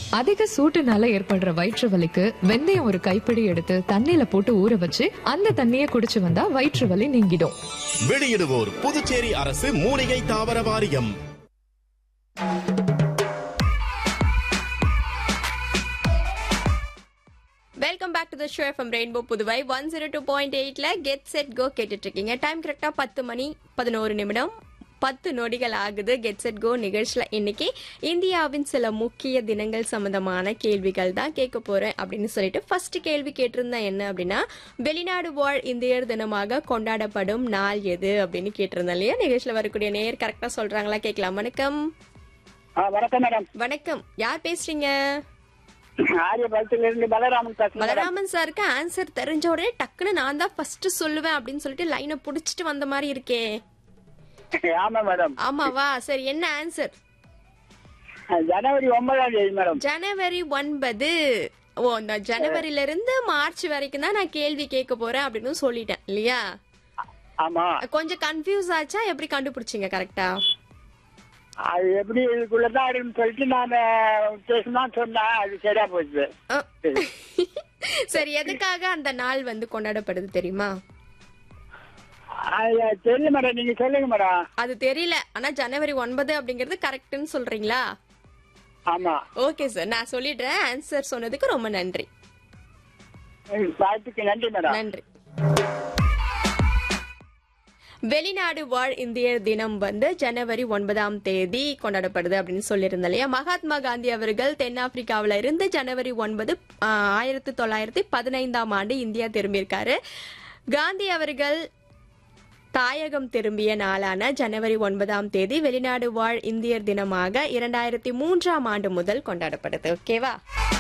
அதிக சூட்டுனால ஏற்படுற வயிற்று வலிக்கு வெந்தயம் ஒரு கைப்பிடி எடுத்து தண்ணியில போட்டு ஊற வச்சு அந்த தண்ணியை குடிச்சு வந்தா வயிற்று வலி நீங்கிடும் வெளியிடுவோர் புதுச்சேரி அரசு மூலிகை தாவர வாரியம் welcome back to the show from rainbow Puduvai one zero two point எயிட்ல கெட் செட் கோ கேட்டுட்டு இருக்கீங்க டைம் கரெக்டா பத்து மணி பதினோரு நிமிடம் பத்து நொடிகள் ஆகுது கெட் செட் கோ நிகழ்ச்சியில இன்னைக்கு இந்தியாவின் சில முக்கிய தினங்கள் சம்பந்தமான கேள்விகள் தான் கேட்க போறேன் அப்படின்னு சொல்லிட்டு ஃபர்ஸ்ட் கேள்வி கேட்டிருந்தேன் என்ன அப்படின்னா வெளிநாடு வாழ் இந்தியர் தினமாக கொண்டாடப்படும் நாள் எது அப்படின்னு கேட்டிருந்தேன் இல்லையா நிகழ்ச்சியில வரக்கூடிய நேர் கரெக்டா சொல்றாங்களா கேட்கலாம் வணக்கம் ஆ, வணக்கம் மேடம் வணக்கம் யார் பேசுறீங்க ஆரியபலத்துல இருந்து பலராமன் பேசுறேன் மேடம். பலராமன் சாருக்கு ஆன்சர் தெரிஞ்ச உடனே டக்குன்னு நான் தான் ஃபர்ஸ்ட் சொல்லுவேன் அப்படின்னு சொல்லிட்டு லைனை புடிச்சிட்டு வந்த மாதிரி இருக்கே ஆமா மேடம் ஆமாவா சரி என்ன ஆன்சர் ஜனவரி ஒன்பதாம் தேதி மேடம் ஜனவரி ஒன்பது ஓ இந்த ஜனவரில இருந்து மார்ச் வரைக்கும் தான் நான் கேள்வி கேட்க போறேன் அப்படின்னு சொல்லிட்டேன் இல்லையா ஆமா கொஞ்சம் கன்ஃபியூஸ் ஆச்சா எப்படி கண்டுபிடிச்சீங்க கரெக்டா அது எப்படி இதுக்குள்ளதான் இருக்குன்னு சொல்லிட்டு நான் பேசணும் சொன்னேன் அது சரியா போச்சு சரி எதுக்காக அந்த நாள் வந்து கொண்டாடப்படுது தெரியுமா அது தெரியல மேடம் நீங்க சொல்லுங்க மேடம் அது தெரியல ஆனா ஜனவரி ஒன்பது அப்படிங்கறது கரெக்ட்னு சொல்றீங்களா ஆமா ஓகே சார் நான் சொல்லிடுறேன் ஆன்சர் சொன்னதுக்கு ரொம்ப நன்றி வாய்ப்புக்கு நன்றி மேடம் நன்றி வெளிநாடு வாழ் இந்தியர் தினம் வந்து ஜனவரி ஒன்பதாம் தேதி கொண்டாடப்படுது அப்படின்னு சொல்லியிருந்தேன் இல்லையா மகாத்மா காந்தி அவர்கள் தென்னாப்பிரிக்காவில இருந்து ஜனவரி ஒன்பது ஆஹ், ஆயிரத்தி தொள்ளாயிரத்தி பதினைந்தாம் ஆண்டு இந்தியா திரும்பியிருக்காரு காந்தி அவர்கள் தாயகம் திரும்பிய நாளான ஜனவரி ஒன்பதாம் தேதி வெளிநாடு வாழ் இந்தியர் தினமாக இரண்டாயிரத்தி மூன்றாம் ஆண்டு முதல் கொண்டாடப்படுது ஓகேவா